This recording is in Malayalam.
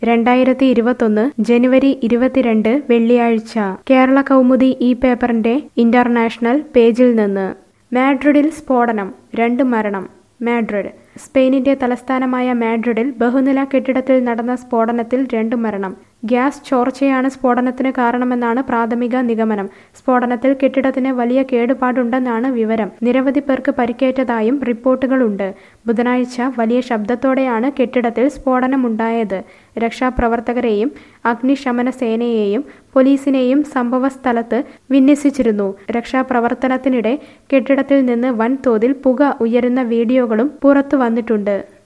രണ്ടായിരത്തി ഇരുപത്തൊന്ന് ജനുവരി ഇരുപത്തിരണ്ട് വെള്ളിയാഴ്ച കേരള കൗമുദി ഈ പേപ്പറിന്റെ ഇന്റർനാഷണൽ പേജിൽ നിന്ന് മാഡ്രിഡിൽ സ്ഫോടനം രണ്ട് മരണം മാഡ്രിഡ് സ്പെയിനിന്റെ തലസ്ഥാനമായ മാഡ്രിഡിൽ ബഹുനില കെട്ടിടത്തിൽ നടന്ന സ്ഫോടനത്തിൽ രണ്ട് മരണം ഗ്യാസ് ചോർച്ചയാണ് സ്ഫോടനത്തിന് കാരണമെന്നാണ് പ്രാഥമിക നിഗമനം സ്ഫോടനത്തിൽ കെട്ടിടത്തിന് വലിയ കേടുപാടുണ്ടെന്നാണ് വിവരം നിരവധി പേർക്ക് പരിക്കേറ്റതായും റിപ്പോർട്ടുകളുണ്ട് ബുധനാഴ്ച വലിയ ശബ്ദത്തോടെയാണ് കെട്ടിടത്തിൽ സ്ഫോടനമുണ്ടായത് രക്ഷാപ്രവർത്തകരെയും അഗ്നിശമന സേനയെയും പോലീസിനെയും സംഭവസ്ഥലത്ത് വിന്യസിച്ചിരുന്നു രക്ഷാപ്രവർത്തനത്തിനിടെ കെട്ടിടത്തിൽ നിന്ന് വൻതോതിൽ പുക ഉയരുന്ന വീഡിയോകളും പുറത്തു വന്നിട്ടുണ്ട്